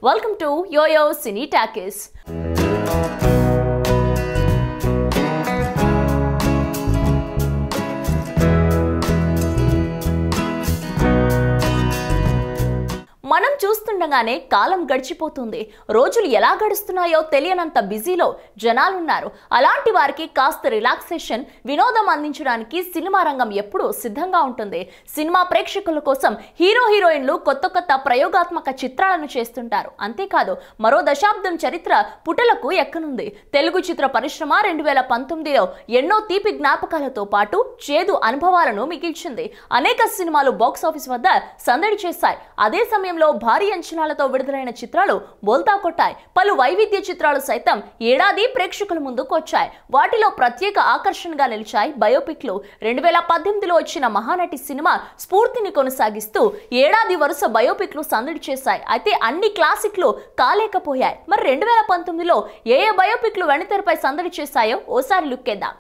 welcome to YoYo cine talkies మనం చూస్తుండగానే కాలం గడిచిపోతుంది రోజులు ఎలా గడుస్తున్నాయో తెలియనంత బిజీలో జనాలున్నారు అలాంటి వారికి కాస్త రిలాక్సేషన్ వినోదం అందించడానికి సినిమా రంగం ఎప్పుడూ సిద్ధంగా ఉంటుంది సినిమా ప్రేక్షకుల కోసం హీరో హీరోయిన్లు కొత్త కొత్త ప్రయోగాత్మక చిత్రాలను చేస్తుంటారు అంతేకాదు మరో దశాబ్దం చరిత్ర పుటలకు ఎక్కనుంది తెలుగు చిత్ర పరిశ్రమ రెండు వేల పంతొమ్మిదిలో ఎన్నో తీపి జ్ఞాపకాలతో పాటు చేదు అనుభవాలను మిగిల్చింది అనేక సినిమాలు బాక్సాఫీస్ వద్ద సందడి చేశాయి అదే సమయంలో భారీ అంచనాలతో విడుదలైన చిత్రాలు బోల్తా కొట్టాయి పలు వైవిధ్య చిత్రాలు సైతం ఏడాది ప్రేక్షకుల ముందుకు వచ్చాయి వాటిలో ప్రత్యేక ఆకర్షణగా నిలిచాయి బయోపిక్లు రెండు వేల పద్దెనిమిదిలో వచ్చిన మహానటి సినిమా స్ఫూర్తిని కొనసాగిస్తూ ఏడాది వరుస బయోపిక్లు సందడి చేశాయి అయితే అన్ని క్లాసిక్లు కాలేకపోయాయి మరి రెండు వేల పంతొమ్మిదిలో ఏ ఏ బయోపిక్లు వెణితెరపై సందడి చేశాయో ఓసారి లుక్కేద్దాం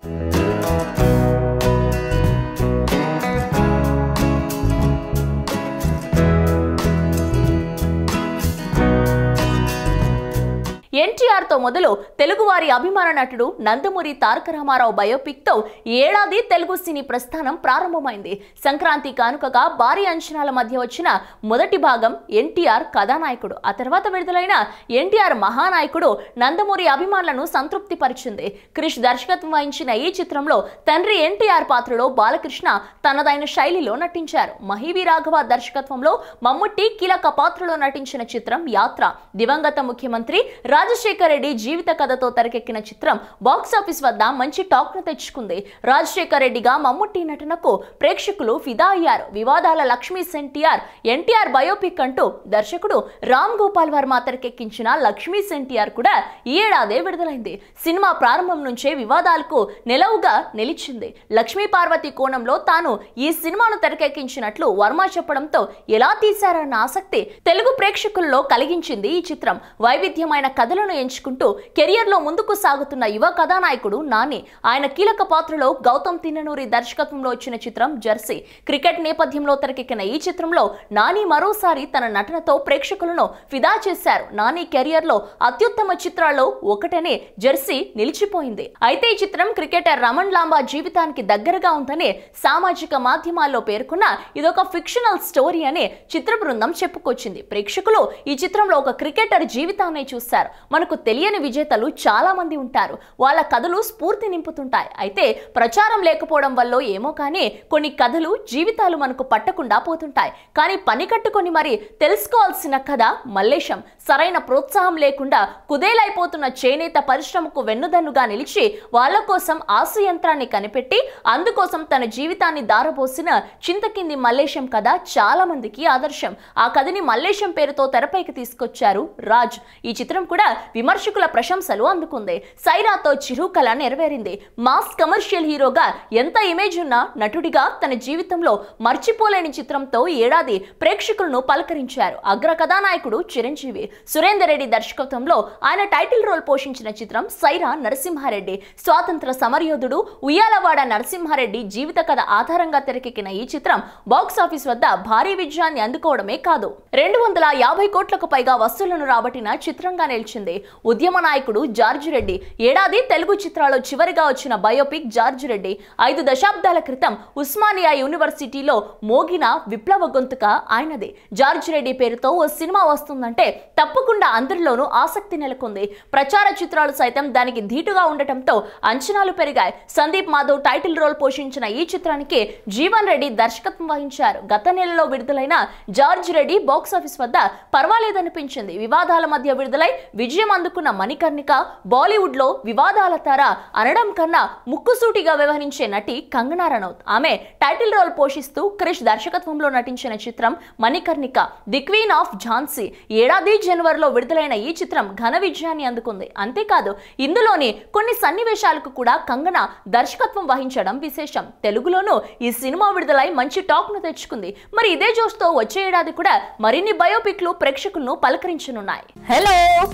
ఎన్టీఆర్ తో మొదలు తెలుగువారి అభిమాన నటుడు నందమూరి తారక రామారావు బయోపిక్ తో ఈ ఏడాది తెలుగు సినీ ప్రస్థానం ప్రారంభమైంది సంక్రాంతి కానుకగా భారీ అంచనాల మధ్య వచ్చిన మొదటి భాగం ఎన్టీఆర్ కథానాయకుడు ఆ తర్వాత విడుదలైన ఎన్టీఆర్ మహానాయకుడు నందమూరి అభిమానులను సంతృప్తి పరిచింది క్రిష్ దర్శకత్వం వహించిన ఈ చిత్రంలో తండ్రి ఎన్టీఆర్ పాత్రలో బాలకృష్ణ తనదైన శైలిలో నటించారు మహివి రాఘవ దర్శకత్వంలో మమ్ముట్టి కీలక పాత్రలో నటించిన చిత్రం యాత్ర దివంగత ముఖ్యమంత్రి రాజశేఖర రెడ్డి జీవిత కథతో తెరకెక్కిన చిత్రం బాక్సాఫీస్ వద్ద మంచి టాక్ ను తెచ్చుకుంది రాజశేఖర రెడ్డిగా మమ్ముట్టి నటనకు ప్రేక్షకులు ఫిదా అయ్యారు వివాదాల లక్ష్మీ సెన్టీఆర్ ఎన్టీఆర్ బయోపిక్ అంటూ దర్శకుడు రామ్ గోపాల్ వర్మ తెరకెక్కించిన లక్ష్మీ సెన్టీఆర్ కూడా ఈ ఏడాదే విడుదలైంది సినిమా ప్రారంభం నుంచే వివాదాలకు నిలవుగా నిలిచింది లక్ష్మీ పార్వతి కోణంలో తాను ఈ సినిమాను తెరకెక్కించినట్లు వర్మ చెప్పడంతో ఎలా తీశారన్న ఆసక్తి తెలుగు ప్రేక్షకుల్లో కలిగించింది ఈ చిత్రం వైవిధ్యమైన కథలను ఎంచుకుంటూ కెరియర్లో ముందుకు సాగుతున్న యువ కథానాయకుడు నాని ఆయన కీలక పాత్రలో గౌతమ్ తిన్ననూరి దర్శకత్వంలో వచ్చిన చిత్రం జెర్సీ క్రికెట్ నేపథ్యంలో తెరకెక్కిన ఈ చిత్రంలో నాని మరోసారి తన నటనతో ప్రేక్షకులను ఫిదా చేశారు నాని కెరియర్లో అత్యుత్తమ చిత్రాల్లో ఒకటనే జెర్సీ నిలిచిపోయింది అయితే ఈ చిత్రం క్రికెటర్ రమణ్ లాంబా జీవితానికి దగ్గరగా ఉందని సామాజిక మాధ్యమాల్లో పేర్కొన్న ఇదొక ఫిక్షనల్ స్టోరీ అని చిత్ర బృందం చెప్పుకొచ్చింది ప్రేక్షకులు ఈ చిత్రంలో ఒక క్రికెటర్ జీవితాన్ని చూశారు మనకు తెలియని విజేతలు చాలా మంది ఉంటారు వాళ్ళ కథలు స్ఫూర్తి నింపుతుంటాయి అయితే ప్రచారం లేకపోవడం వల్ల ఏమో కానీ కొన్ని కథలు జీవితాలు మనకు పట్టకుండా పోతుంటాయి కానీ పని కట్టుకొని మరి తెలుసుకోవాల్సిన కథ మల్లేశం సరైన ప్రోత్సాహం లేకుండా కుదేలైపోతున్న చేనేత పరిశ్రమకు వెన్నుదన్నుగా నిలిచి వాళ్ళ కోసం ఆశయంత్రాన్ని కనిపెట్టి అందుకోసం తన జీవితాన్ని దారబోసిన చింతకింది మల్లేశం కథ చాలా మందికి ఆదర్శం ఆ కథని మల్లేశం పేరుతో తెరపైకి తీసుకొచ్చారు రాజ్ ఈ చిత్రం కూడా విమర్శకుల ప్రశంసలు అందుకుంది సైరాతో చిరుకళ నెరవేరింది మాస్ కమర్షియల్ హీరోగా ఎంత ఇమేజ్ ఉన్నా నటుడిగా తన జీవితంలో మర్చిపోలేని చిత్రంతో ఈ ఏడాది ప్రేక్షకులను పలకరించారు అగ్ర కథానాయకుడు చిరంజీవి సురేందర్ రెడ్డి దర్శకత్వంలో ఆయన టైటిల్ రోల్ పోషించిన చిత్రం సైరా నరసింహారెడ్డి స్వాతంత్ర సమరయోధుడు ఉయ్యాలవాడ నరసింహారెడ్డి జీవిత కథ ఆధారంగా తెరకెక్కిన ఈ చిత్రం బాక్స్ ఆఫీస్ వద్ద భారీ విజయాన్ని అందుకోవడమే కాదు రెండు వందల యాభై కోట్లకు పైగా వసూళ్లను రాబట్టిన చిత్రంగా నిలిచింది ఉద్యమ నాయకుడు జార్జ్ రెడ్డి ఏడాది తెలుగు చిత్రాల్లో చివరిగా వచ్చిన బయోపిక్ జార్జ్ రెడ్డి ఐదు దశాబ్దాల క్రితం ఉస్మానియా యూనివర్సిటీలో మోగిన విప్లవ గొంతుక ఆయనది జార్జ్ రెడ్డి పేరుతో ఓ సినిమా వస్తుందంటే తప్పకుండా అందరిలోనూ ఆసక్తి నెలకొంది ప్రచార చిత్రాలు సైతం దానికి ధీటుగా ఉండటంతో అంచనాలు పెరిగాయి సందీప్ మాధవ్ టైటిల్ రోల్ పోషించిన ఈ చిత్రానికి జీవన్ రెడ్డి దర్శకత్వం వహించారు గత నెలలో విడుదలైన జార్జ్ రెడ్డి బాక్సాఫీస్ వద్ద పర్వాలేదనిపించింది వివాదాల మధ్య విడుదలై విజయం అందుకున్న మణికర్ణిక బాలీవుడ్ లో వివాదాల తార అనడం కన్నా ముక్కుసూటిగా వ్యవహరించే నటి కంగనా రనౌత్ ఆమె టైటిల్ రోల్ పోషిస్తూ క్రిష్ దర్శకత్వంలో నటించిన చిత్రం Manikarnika the queen of Jhansi ఏడాది జనవరిలో విడుదలైన ఈ చిత్రం ఘన విజయాన్ని అందుకుంది అంతేకాదు ఇందులోని కొన్ని సన్నివేశాలకు కూడా కంగన దర్శకత్వం వహించడం విశేషం తెలుగులోనూ ఈ సినిమా విడుదలై మంచి టాక్ ను తెచ్చుకుంది మరి ఇదే జోష్తో వచ్చే ఏడాది కూడా మరిన్ని బయోపిక్లు ప్రేక్షకులను పలకరించనున్నాయి హలో మిమ్మల్ని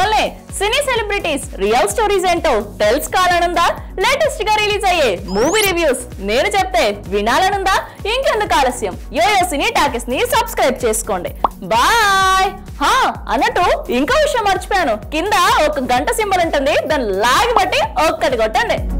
అందువల్లే సినీ సెలబ్రిటీస్ రియల్ స్టోరీస్ ఏంటో తెలుసుకోవాలనుందా లేటెస్ట్ గా రిలీజ్ అయ్యే మూవీ రివ్యూస్ నేను చెప్తే వినాలనుందా ఇంకెందుకు ఆలస్యం యోయో సినీ టాకీస్ ని సబ్స్క్రైబ్ చేసుకోండి బాయ్ హా అన్నట్టు ఇంకో విషయం మర్చిపోయాను కింద ఒక గంట సింబల్ ఉంటుంది దాన్ని లాగి బట్టి ఒక్కటి కొట్టండి